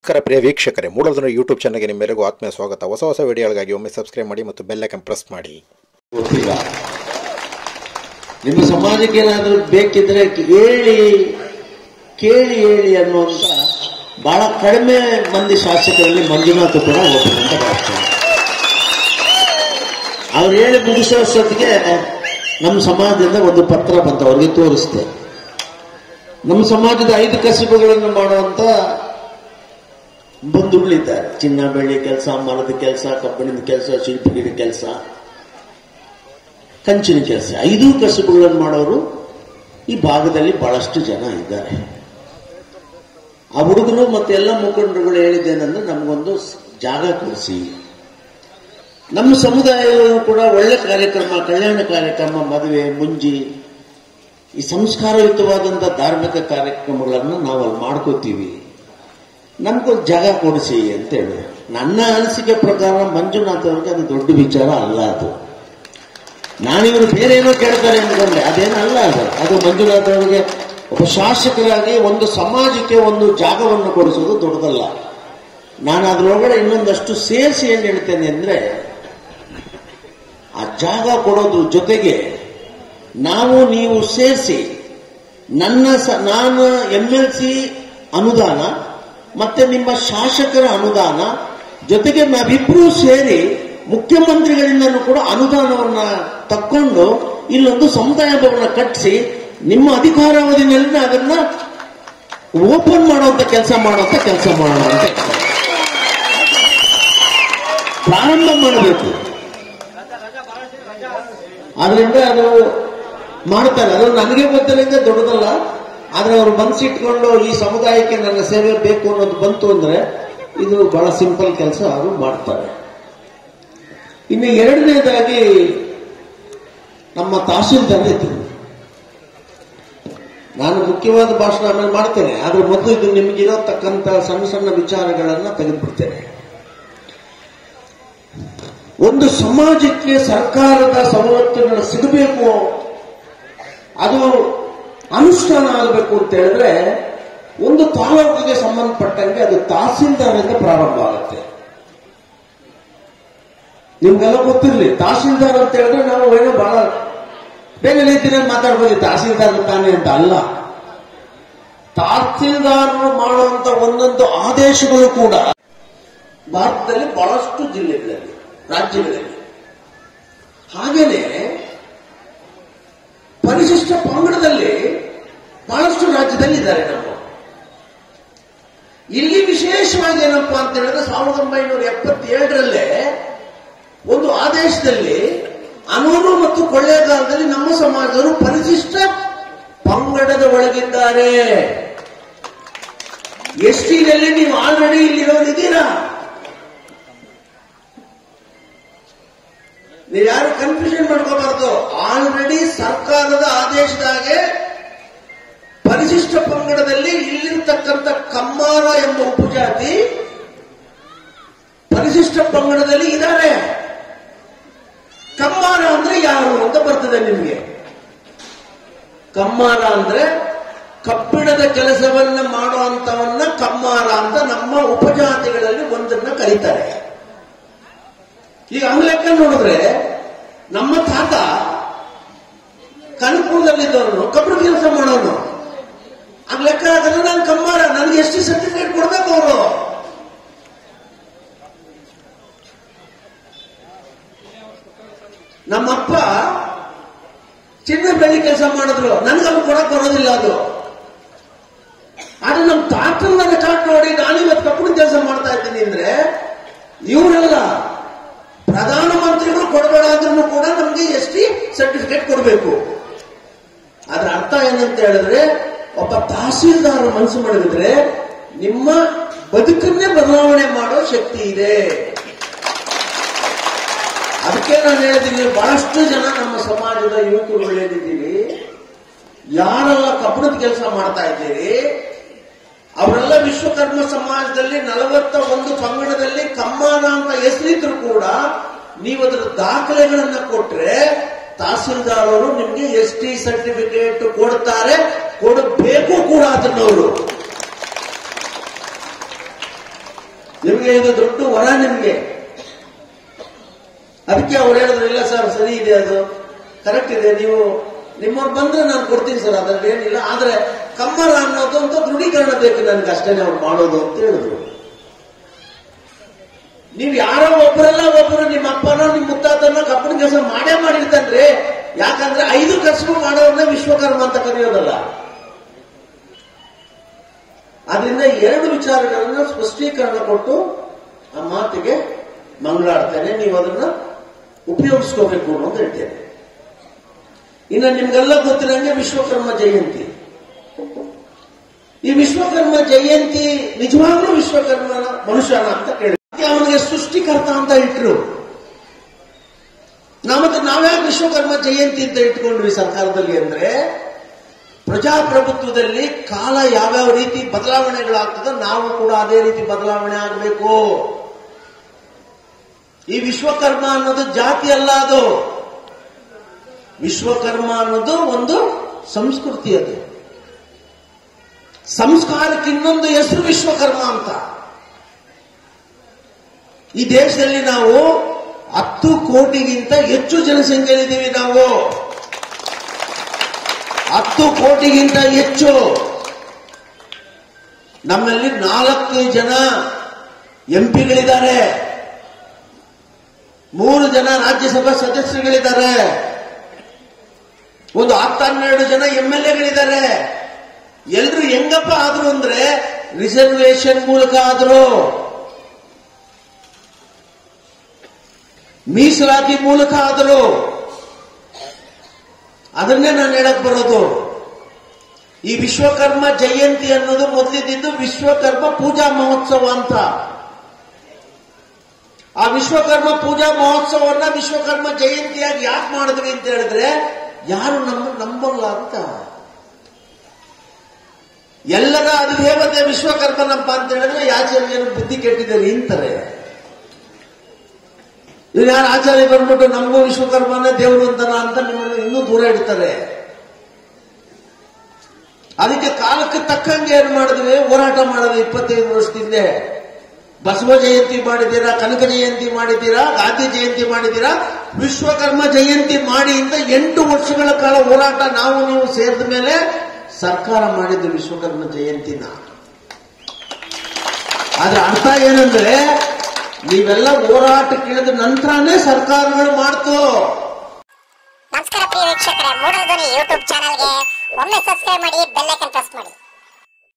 ನಮಸ್ಕಾರ ಪ್ರಿಯ ವೀಕ್ಷಕರೇ ಮೂಡೋದನ್ನು ಯೂಟ್ಯೂಬ್ ಚಾನಲ್ಗೆ ನಿಮ್ಮೆಲ್ಲರಿಗೂ ಆತ್ಮೀಯ ಸ್ವಾಗತ ಹೊಸ ಹೊಸ ವಿಡಿಯೋಗಳಿಗಾಗಿ ಒಮ್ಮೆ ಸಬ್ಸ್ಕ್ರೈಬ್ ಮಾಡಿ ಮತ್ತು ಬೆಲ್ಲೈಕನ್ ಪ್ರೆಸ್ ಮಾಡಿ ಗೊತ್ತಿಲ್ಲ ನಿಮ್ಮ ಸಮಾಜಕ್ಕೆ ಏನಾದರೂ ಬೇಕಿದ್ರೆ ಹೇಳಿ ಕೇಳಿ ಹೇಳಿ ಅನ್ನುವಂತ ಬಹಳ ಕಡಿಮೆ ಮಂದಿ ಶಾಸಕರಲ್ಲಿ ಮಂಜುನಾಥ್ ಕೂಡ ಒಬ್ಬರು ಅಂತ ಭಾವಿಸ್ತಾರೆ ಅವ್ರು ಹೇಳಿ ಮುಗಿಸೋಷ್ಟೊತ್ತಿಗೆ ನಮ್ಮ ಸಮಾಜದಿಂದ ಒಂದು ಪತ್ರ ಬಂತು ಅವ್ರಿಗೆ ತೋರಿಸ್ದೆ ನಮ್ಮ ಸಮಾಜದ ಐದು ಕಸುಬುಗಳನ್ನು ಮಾಡುವಂತ ಬಂಧುಗಳಿದ್ದಾರೆ ಚಿನ್ನ ಬೆಳ್ಳಿ ಕೆಲಸ ಮರದ ಕೆಲಸ ಕಬ್ಬಿಣದ ಕೆಲಸ ಶಿಲ್ಪಿಗಿರಿ ಕೆಲಸ ಕಂಚಿನ ಕೆಲಸ ಐದು ಕಸುಬುಗಳನ್ನು ಮಾಡೋರು ಈ ಭಾಗದಲ್ಲಿ ಬಹಳಷ್ಟು ಜನ ಇದ್ದಾರೆ ಆ ಹುಡುಗರು ಮತ್ತೆ ಎಲ್ಲ ಮುಖಂಡರುಗಳು ಹೇಳಿದ್ದೇನೆಂದ್ರೆ ನಮಗೊಂದು ಸ್- ಜಾಗ ಕೊಡಿಸಿ ನಮ್ಮ ಸಮುದಾಯದವರು ಕೂಡ ಒಳ್ಳೆ ಕಾರ್ಯಕ್ರಮ ಕಲ್ಯಾಣ ಕಾರ್ಯಕ್ರಮ ಮದುವೆ ಮುಂಜಿ ಈ ಸಂಸ್ಕಾರಯುತವಾದಂಥ ಧಾರ್ಮಿಕ ಕಾರ್ಯಕ್ರಮಗಳನ್ನು ನಾವು ಅಲ್ಲಿ ಮಾಡ್ಕೋತೀವಿ ನಮ್ಗೊಂದು ಜಾಗ ಕೊಡಿಸಿ ಅಂತ ಹೇಳಿ ನನ್ನ ಅನಿಸಿಕೆ ಪ್ರಕಾರ ಮಂಜುನಾಥ್ ಅವ್ರಿಗೆ ಅದು ದೊಡ್ಡ ವಿಚಾರ ಅಲ್ಲ ಅದು ನಾನಿವರು ಬೇರೆ ಏನೋ ಕೇಳ್ತಾರೆ ಅನ್ಕೊಂಡೆ ಅದೇನು ಅಲ್ಲ ಅದು ಅದು ಮಂಜುನಾಥ್ ಅವರಿಗೆ ಒಬ್ಬ ಶಾಸಕರಾಗಿ ಒಂದು ಸಮಾಜಕ್ಕೆ ಒಂದು ಜಾಗವನ್ನು ಕೊಡಿಸೋದು ದೊಡ್ಡದಲ್ಲ ನಾನು ಅದರೊಳಗಡೆ ಇನ್ನೊಂದಷ್ಟು ಸೇರಿಸಿ ಏನ್ ಹೇಳ್ತೇನೆ ಅಂದ್ರೆ ಆ ಜಾಗ ಕೊಡೋದ್ರ ಜೊತೆಗೆ ನಾವು ನೀವು ಸೇರಿಸಿ ನನ್ನ ಸ ನಾನು ಎಂ ಎಲ್ ಸಿ ಅನುದಾನ ಮತ್ತೆ ನಿಮ್ಮ ಶಾಸಕರ ಅನುದಾನ ಜೊತೆಗೆ ನಾವಿಬ್ರು ಸೇರಿ ಮುಖ್ಯಮಂತ್ರಿಗಳಿಂದನೂ ಕೂಡ ಅನುದಾನವನ್ನ ತಕ್ಕೊಂಡು ಇಲ್ಲೊಂದು ಸಮುದಾಯ ಭವನ ಕಟ್ಟಿಸಿ ನಿಮ್ಮ ಅಧಿಕಾರಾವಧಿನಲ್ಲಿ ಅದನ್ನ ಓಪನ್ ಮಾಡುವಂತ ಕೆಲಸ ಮಾಡುವಂತ ಕೆಲಸ ಮಾಡೋಣ ಅಂತ ಹೇಳ್ತಾರೆ. ಪ್ರಾರಂಭ ಮಾಡಬೇಕು ಆದ್ರಿಂದ ಅದು ಮಾಡ್ತಾರೆ ಅದು ನನಗೆ ಗೊತ್ತಿಲ್ಲದೆ ದೊಡ್ಡದಲ್ಲ ಆದ್ರೆ ಅವರು ಮನಸ್ಸಿಟ್ಕೊಂಡು ಈ ಸಮುದಾಯಕ್ಕೆ ನನ್ನ ಸೇವೆ ಬೇಕು ಅನ್ನೋದು ಬಂತು ಅಂದ್ರೆ ಇದು ಬಹಳ ಸಿಂಪಲ್ ಕೆಲಸ ಅವರು ಮಾಡ್ತಾರೆ ಇನ್ನು ಎರಡನೇದಾಗಿ ನಮ್ಮ ತಹಸೀಲ್ದಾರ್ ಇದ್ರು ನಾನು ಮುಖ್ಯವಾದ ಭಾಷಣ ಆಮೇಲೆ ಮಾಡ್ತೇನೆ ಆದ್ರೆ ಮೊದಲು ಇದು ನಿಮಗಿರತಕ್ಕಂತ ಸಣ್ಣ ಸಣ್ಣ ವಿಚಾರಗಳನ್ನ ತೆಗೆದುಬಿಡ್ತೇನೆ ಒಂದು ಸಮಾಜಕ್ಕೆ ಸರ್ಕಾರದ ಸವಲತ್ತುಗಳು ಸಿಗಬೇಕು ಅದು ಅನುಷ್ಠಾನ ಆಗಬೇಕು ಅಂತ ಹೇಳಿದ್ರೆ ಒಂದು ತಾಲೂಕಿಗೆ ಸಂಬಂಧಪಟ್ಟಂಗೆ ಅದು ತಹಸೀಲ್ದಾರಿಂದ ಪ್ರಾರಂಭ ಆಗುತ್ತೆ ನಿಮ್ಗೆಲ್ಲ ಗೊತ್ತಿರಲಿ ತಹಸೀಲ್ದಾರ್ ಅಂತ ಹೇಳಿದ್ರೆ ನಾವು ಏನೋ ಬಹಳ ಬೇರೆ ರೀತಿಯಲ್ಲಿ ಮಾತಾಡ್ಬೋದು ತಹಸೀಲ್ದಾರ್ ತಾನೇ ಅಂತ ಅಲ್ಲ ತಹಸೀಲ್ದಾರರು ಮಾಡುವಂತ ಒಂದೊಂದು ಆದೇಶಗಳು ಕೂಡ ಭಾರತದಲ್ಲಿ ಬಹಳಷ್ಟು ಜಿಲ್ಲೆಗಳಲ್ಲಿ ರಾಜ್ಯಗಳಲ್ಲಿ ಹಾಗೇನೆ ಪರಿಶಿಷ್ಟ ಪಂಗಡದಲ್ಲಿ ಬಹಳಷ್ಟು ರಾಜ್ಯದಲ್ಲಿ ಇದ್ದಾರೆ ನಾವು ಇಲ್ಲಿ ವಿಶೇಷವಾಗಿ ಏನಪ್ಪಾ ಅಂತ ಹೇಳಿದ್ರೆ ಸಾವಿರದ ಒಂಬೈನೂರ ಎಪ್ಪತ್ತೇಳರಲ್ಲೇ ಒಂದು ಆದೇಶದಲ್ಲಿ ಅನೂರು ಮತ್ತು ಕೊಳ್ಳೇಗಾಲದಲ್ಲಿ ನಮ್ಮ ಸಮಾಜದವರು ಪರಿಶಿಷ್ಟ ಪಂಗಡದ ಒಳಗಿದ್ದಾರೆ ಎಸ್ ಟಿನಲ್ಲಿ ನೀವು ಆಲ್ರೆಡಿ ಇಲ್ಲಿರೋರಿದ್ದೀರಾ ನೀವು ಯಾರು ಕನ್ಫ್ಯೂಷನ್ ಮಾಡ್ಕೋಬಾರ್ದು ಆಲ್ರೆಡಿ ಸರ್ಕಾರದ ಆದೇಶದಾಗೆ ಪರಿಶಿಷ್ಟ ಪಂಗಡದಲ್ಲಿ ಇಲ್ಲಿರ್ತಕ್ಕಂಥ ಕಮ್ಮಾರ ಎಂಬ ಉಪಜಾತಿ ಪರಿಶಿಷ್ಟ ಪಂಗಡದಲ್ಲಿ ಇದ್ದಾರೆ ಕಮ್ಮಾರ ಅಂದ್ರೆ ಯಾರು ಅಂತ ಬರ್ತದೆ ನಿಮ್ಗೆ ಕಮ್ಮಾರ ಅಂದ್ರೆ ಕಬ್ಬಿಣದ ಕೆಲಸವನ್ನ ಮಾಡುವಂತವನ್ನ ಕಮ್ಮಾರ ಅಂತ ನಮ್ಮ ಉಪಜಾತಿಗಳಲ್ಲಿ ಒಂದನ್ನ ಕರೀತಾರೆ ಈಗ ಹಂಗ ಲೆಕ್ಕ ನೋಡಿದ್ರೆ ನಮ್ಮ ತಾತ ಕನಕಪುರದಲ್ಲಿದ್ದವನು ಕಬ್ಬಿಣ ಕೆಲಸ ಮಾಡೋನು ಹಂಗ ಲೆಕ್ಕ ಹಾಕಿದ್ರೆ ನಾನು ಕಮ್ಮಾರ ನನಗೆ ಎಷ್ಟು ಸರ್ಟಿಫಿಕೇಟ್ ಕೊಡ್ಬೇಕು ಅವರು ನಮ್ಮಪ್ಪ ಚಿನ್ನ ಬೆಳ್ಳಿ ಕೆಲಸ ಮಾಡಿದ್ರು ನನಗದು ಕೊಡಕ್ ಬರೋದಿಲ್ಲ ಅದು ಆದ್ರೆ ನಮ್ಮ ತಾತನ ರೆಕಾರ್ಡ್ ನೋಡಿ ನಾನು ಇವತ್ತು ಕಬ್ಬಿಣ ಕೆಲಸ ಮಾಡ್ತಾ ಇದ್ದೀನಿ ಅಂದ್ರೆ ಇವರೆಲ್ಲ ಪ್ರಧಾನಮಂತ್ರಿಗಳು ಕೊಡಬೇಡ ಅಂದ್ರೂ ಕೂಡ ನಮ್ಗೆ ಎಸ್ ಟಿ ಸರ್ಟಿಫಿಕೇಟ್ ಕೊಡಬೇಕು ಅದ್ರ ಅರ್ಥ ಏನಂತ ಹೇಳಿದ್ರೆ ಒಬ್ಬ ತಹಸೀಲ್ದಾರ ಮನಸ್ಸು ಮಾಡಿದ್ರೆ ನಿಮ್ಮ ಬದುಕನ್ನೇ ಬದಲಾವಣೆ ಮಾಡೋ ಶಕ್ತಿ ಇದೆ ಅದಕ್ಕೆ ನಾನು ಹೇಳಿದ್ದೀನಿ ಬಹಳಷ್ಟು ಜನ ನಮ್ಮ ಸಮಾಜದ ಯುವಕರು ಹೇಳಿದ್ದೀವಿ ಯಾರೆಲ್ಲ ಕಬ್ಬಣದ ಕೆಲಸ ಮಾಡ್ತಾ ಇದ್ದೀರಿ ಅವರೆಲ್ಲ ವಿಶ್ವಕರ್ಮ ಸಮಾಜದಲ್ಲಿ ನಲವತ್ತ ಒಂದು ಪಂಗಡದಲ್ಲಿ ಕಮ್ಮಾನ ಅಂತ ಹೆಸರಿದ್ರು ಕೂಡ ನೀವು ಅದರ ದಾಖಲೆಗಳನ್ನ ಕೊಟ್ರೆ ತಹಸೀಲ್ದಾರ್ ಅವರು ನಿಮ್ಗೆ ಎಸ್ ಟಿ ಸರ್ಟಿಫಿಕೇಟ್ ಕೊಡ್ತಾರೆ ಕೊಡಬೇಕು ಕೂಡ ಅದನ್ನವರು ನಿಮಗೆ ಇದು ದೊಡ್ಡ ವರ ನಿಮ್ಗೆ ಅದಕ್ಕೆ ಅವ್ರು ಹೇಳಿದ್ರು ಇಲ್ಲ ಸರ್ ಸರಿ ಇದೆ ಅದು ಕರೆಕ್ಟ್ ಇದೆ ನೀವು ನಿಮ್ಮವ್ರು ಬಂದ್ರೆ ನಾನು ಕೊಡ್ತೀನಿ ಸರ್ ಅದ್ರಲ್ಲಿ ಏನಿಲ್ಲ ಆದ್ರೆ ಕಮ್ಮರ ಅನ್ನೋದು ಅಂತ ದೃಢೀಕರಣ ಬೇಕು ನನ್ಗೆ ಅಷ್ಟೇ ಅವ್ರು ಮಾಡೋದು ಅಂತ ಹೇಳಿದ್ರು ನೀವ್ ಯಾರೋ ಒಬ್ಬರಲ್ಲ ಒಬ್ಬರು ನಿಮ್ಮ ಅಪ್ಪನೋ ನಿಮ್ಮ ಮುತ್ತಾತನೋ ಕಪ್ಪನ ಕೆಲಸ ಮಾಡೇ ಮಾಡಿರ್ತಾನ್ರಿ ಯಾಕಂದ್ರೆ ಐದು ಕಸಬು ಮಾಡೋರನ್ನ ವಿಶ್ವಕರ್ಮ ಅಂತ ಕರೆಯೋದಲ್ಲ ಆದ್ರಿಂದ ಎರಡು ವಿಚಾರಗಳನ್ನ ಸ್ಪಷ್ಟೀಕರಣ ಕೊಟ್ಟು ಆ ಮಾತಿಗೆ ಮಂಗಳಾಡ್ತೇನೆ ನೀವು ಅದನ್ನ ಉಪಯೋಗಿಸ್ಕೋಬೇಕು ಅನ್ನೋದು ಹೇಳ್ತೇನೆ ಇನ್ನು ನಿಮ್ಗೆಲ್ಲ ಗೊತ್ತಿರಂಗೆ ವಿಶ್ವಕರ್ಮ ಜಯಂತಿ ಈ ವಿಶ್ವಕರ್ಮ ಜಯಂತಿ ನಿಜವಾಗ್ಲೂ ವಿಶ್ವಕರ್ಮನ ಮನುಷ್ಯನ ಅಂತ ಕೇಳಿ ಅವನಿಗೆ ಸೃಷ್ಟಿಕರ್ತ ಅಂತ ಇಟ್ರು ನಾವು ಮತ್ತೆ ನಾವ್ಯಾಕೆ ವಿಶ್ವಕರ್ಮ ಜಯಂತಿ ಅಂತ ಇಟ್ಕೊಂಡ್ವಿ ಸರ್ಕಾರದಲ್ಲಿ ಅಂದ್ರೆ ಪ್ರಜಾಪ್ರಭುತ್ವದಲ್ಲಿ ಕಾಲ ಯಾವ್ಯಾವ ರೀತಿ ಬದಲಾವಣೆಗಳಾಗ್ತದೋ ನಾವು ಕೂಡ ಅದೇ ರೀತಿ ಬದಲಾವಣೆ ಆಗಬೇಕು ಈ ವಿಶ್ವಕರ್ಮ ಅನ್ನೋದು ಜಾತಿ ಅಲ್ಲ ಅದು ವಿಶ್ವಕರ್ಮ ಅನ್ನೋದು ಒಂದು ಸಂಸ್ಕೃತಿ ಅದು ಸಂಸ್ಕಾರಕ್ಕೆ ಇನ್ನೊಂದು ಹೆಸರು ವಿಶ್ವಕರ್ಮ ಅಂತ ಈ ದೇಶದಲ್ಲಿ ನಾವು ಹತ್ತು ಕೋಟಿಗಿಂತ ಹೆಚ್ಚು ಜನಸಂಖ್ಯೆಯಲ್ಲಿದ್ದೀವಿ ನಾವು ಹತ್ತು ಕೋಟಿಗಿಂತ ಹೆಚ್ಚು ನಮ್ಮಲ್ಲಿ ನಾಲ್ಕು ಜನ ಎಂಪಿಗಳಿದ್ದಾರೆ ಮೂರು ಜನ ರಾಜ್ಯಸಭಾ ಸದಸ್ಯರುಗಳಿದ್ದಾರೆ ಒಂದು ಹತ್ತು ಹನ್ನೆರಡು ಜನ ಎಂ ಎಲ್ ಎಗಳಿದ್ದಾರೆ ಎಲ್ರು ಹೆಂಗಪ್ಪ ಆದ್ರು ಅಂದ್ರೆ ರಿಸರ್ವೇಶನ್ ಮೂಲಕ ಆದ್ರು ಮೀಸಲಾತಿ ಮೂಲಕ ಆದ್ರು ಅದನ್ನೇ ನಾನು ಹೇಳಕ್ ಬರೋದು ಈ ವಿಶ್ವಕರ್ಮ ಜಯಂತಿ ಅನ್ನೋದು ಮೊದಲಿದ್ದು ವಿಶ್ವಕರ್ಮ ಪೂಜಾ ಮಹೋತ್ಸವ ಅಂತ ಆ ವಿಶ್ವಕರ್ಮ ಪೂಜಾ ಮಹೋತ್ಸವವನ್ನ ವಿಶ್ವಕರ್ಮ ಜಯಂತಿಯಾಗಿ ಯಾಕೆ ಮಾಡಿದ್ವಿ ಅಂತ ಹೇಳಿದ್ರೆ ಯಾರು ನಮ್ಮ ನಂಬಲ್ಲ ಅಂತ ಎಲ್ಲರ ಅಧಿದೇವತೆ ವಿಶ್ವಕರ್ಮನಪ್ಪ ಅಂತ ಹೇಳಿದ್ರೆ ಯಾಚರ್ಯರು ಬುದ್ಧಿ ಕೆಟ್ಟಿದ್ದಾರೆ ಇಂತಾರೆ ಇವ್ರು ಯಾರು ಆಚಾರ್ಯ ಬಂದ್ಬಿಟ್ಟು ನಮಗೂ ವಿಶ್ವಕರ್ಮನೇ ದೇವರು ಅಂತನ ಅಂತ ನಿಮ್ಮನ್ನು ಇನ್ನೂ ದೂರ ಇಡ್ತಾರೆ ಅದಕ್ಕೆ ಕಾಲಕ್ಕೆ ತಕ್ಕಂಗೆ ಏನ್ ಮಾಡಿದ್ವಿ ಹೋರಾಟ ಮಾಡೋದು ಇಪ್ಪತ್ತೈದು ವರ್ಷದಿಂದ ಬಸವ ಜಯಂತಿ ಮಾಡಿದ್ದೀರಾ ಕನಕ ಜಯಂತಿ ಮಾಡಿದ್ದೀರಾ ಗಾಂಧಿ ಜಯಂತಿ ಮಾಡಿದ್ದೀರಾ ವಿಶ್ವಕರ್ಮ ಜಯಂತಿ ಮಾಡಿ ಇಂದ ಎಂಟು ವರ್ಷಗಳ ಕಾಲ ಹೋರಾಟ ನಾವು ನೀವು ಸೇರಿದ ಮೇಲೆ ಸರ್ಕಾರ ಮಾಡಿದ್ದು ವಿಶ್ವಕರ್ಮ ಜಯಂತಿನ ಆದ್ರೆ ಅರ್ಥ ಏನಂದ್ರೆ ನೀವೆಲ್ಲ ಹೋರಾಟ ಕೇಳಿದ ನಂತರನೇ ಸರ್ಕಾರಗಳು ಮಾಡ್ತು ನಮಸ್ಕಾರ ಪ್ರಿಯ ವೀಕ್ಷಕರೇ ಮೂಡಲ್ ಧ್ವನಿ ಯೂಟ್ಯೂಬ್ ಚಾನಲ್ಗೆ ಒಮ್ಮೆ ಸಬ್ಸ್ಕ್ರೈಬ್ ಮಾಡಿ ಬೆಲ್ ಐಕನ್ ಪ್ರೆಸ್ ಮಾಡಿ